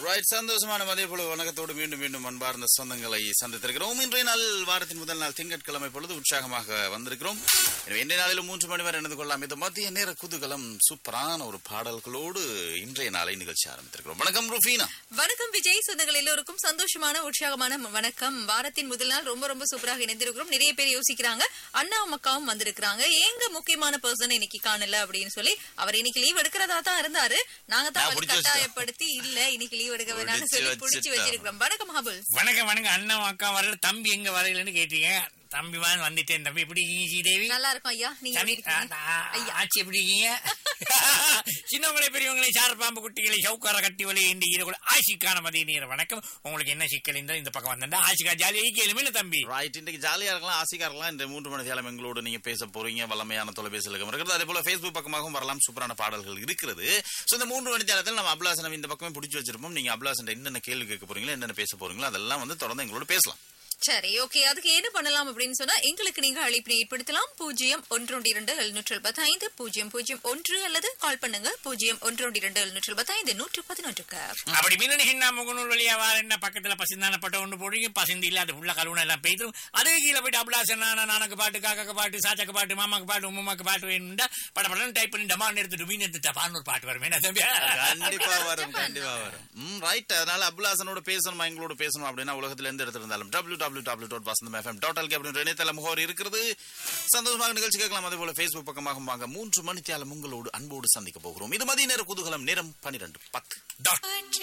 Right சந்தோஷமான மதிய பொழுது வணக்கத்தோடு மீண்டும் மீண்டும் அன்பார்ந்த சொந்தங்களை சந்தித்திருக்கிறோம் இன்றைய நாள் வாரத்தின் முதல் நாள் திங்கட்கிழமை பொழுது உற்சாகமாக வந்திருக்கிறோம் எனவே இன்றைய நாளிலும் மூன்று மணி வரை இணைந்து கொள்ளலாம் இது மத்திய நேர குதூகலம் சூப்பரான ஒரு பாடல்களோடு இன்றைய நாளை நிகழ்ச்சி ஆரம்பித்திருக்கிறோம் வணக்கம் ருஃபீனா வணக்கம் விஜய் சொந்தங்கள் எல்லோருக்கும் சந்தோஷமான உற்சாகமான வணக்கம் வாரத்தின் முதல் நாள் ரொம்ப ரொம்ப சூப்பராக இணைந்திருக்கிறோம் நிறைய பேர் யோசிக்கிறாங்க அண்ணா அம்மாக்காவும் வந்திருக்கிறாங்க எங்க முக்கியமான பர்சன் இன்னைக்கு காணல அப்படின்னு சொல்லி அவர் இன்னைக்கு லீவ் எடுக்கிறதா தான் இருந்தாரு நாங்க தான் நான் வந்து புடிச்சு வச்சிட்டேன். கட்டாயப்படுத்தி இல்ல இன்னைக்கு லீவ் எடுக்க வேணாம்னு புடிச்சு சொல்லி புடிச்சு வச்சிட்டேன். வச்சிருக்கிறோம் வணக்கம் மஹபுல் வணக்கம் வணக்கம் அண்ணன் அக்கா வரல தம்பி எங்க வரையிலன்னு கேட்டீங்க தம்பி வாங்க வந்துட்டேன் தம்பி எப்படி இருக்கீங்க ஸ்ரீதேவி நல்லா இருக்கும் ஐயா நீங்க சனி எப்படி இருக்கீங்க? ஆ, ஆ, ஐயா ஆச்சி எப்படி இருக்கீங்க சின்னவங்களை பெரியவங்களை சார பாம்பு குட்டிகளை சவுக்கார கட்டி வலி இந்த ஈரகுல ஆசிக்கான மதிய நேர வணக்கம் உங்களுக்கு என்ன சிக்கல் இருந்தா இந்த பக்கம் வந்தா ஆசிக்கா ஜாலியாக கேளுமே தம்பி ரைட் இன்றைக்கு ஜாலியா இருக்கலாம் ஆசைக்கா இருக்கலாம் இந்த மூன்று மணி நேரம் எங்களோடு நீங்க பேச போறீங்க வல்லமையான தொலைபேசி இலக்கம் இருக்கிறது அதே போல Facebook பக்கமாகவும் வரலாம் சூப்பரான பாடல்கள் இருக்கிறது சோ இந்த மூன்று மணி நேரத்தில் நம்ம அபிலாசனம் இந்த பக்கமே பிடிச்சி வச்சிருப்போம் நீங்க அபிலாசன் என்னென்ன கேள்வி கேட்க போறீங்களோ என்னென்ன பேச போறீங்களோ அதெல்லாம் வந்து தொடர்ந்து எங்களோட பேசலாம் சரி ஓகே அதுக்கு என்ன பண்ணலாம் அப்படின்னு சொன்னா எங்களுக்கு நீங்க அழைப்பினை ஏற்படுத்தலாம் பூஜ்ஜியம் ஒன்று இரண்டு எழுநூற்று ஐந்து பூஜ்ஜியம் பூஜ்ஜியம் ஒன்று அல்லது கால் பண்ணுங்க பூஜ்ஜியம் ஒன்று இரண்டு எழுநூற்று ஐந்து நூற்று பதினொன்றுக்கு அப்படி மின்னணு ஹின்னா முகநூல் வழியா வார என்ன பக்கத்துல பசிந்தான பட்ட ஒன்று போடுறீங்க பசிந்து இல்ல அது ஃபுல்லா கழுவுன எல்லாம் பெய்தும் அதே கீழே போயிட்டு அபிலாசன் நானா நானக்கு பாட்டு காக்காக்கு பாட்டு சாச்சக்கு பாட்டு மாமாக்கு பாட்டு உமாக்கு பாட்டு வேணும்டா பட படம் டைப் பண்ணி டமான் எடுத்துட்டு மீன் எடுத்து டபான்னு ஒரு பாட்டு வரும் என்ன தம்பி கண்டிப்பா வரும் கண்டிப்பா வரும் ம் ரைட் அதனால அபுலாசனோட பேசணும் எங்களோட பேசணும் அப்படின்னா உலகத்துல எந்த இடத்துல இருந்தாலும் W W W dot Vasantham F M total அப்படின்ற இணையதள முகவரி இருக்கிறது சந்தோஷமாக நிகழ்ச்சி கேட்கலாம் அதே போல Facebook பக்கமாக வாங்க மூன்று மணித்தியாலம் உங்களோடு அன்போடு சந்திக்க போகிறோம் இது மதிய நேர குதூகலம் நேரம் பன்னிரண்டு பத்து டாட் ஒன்று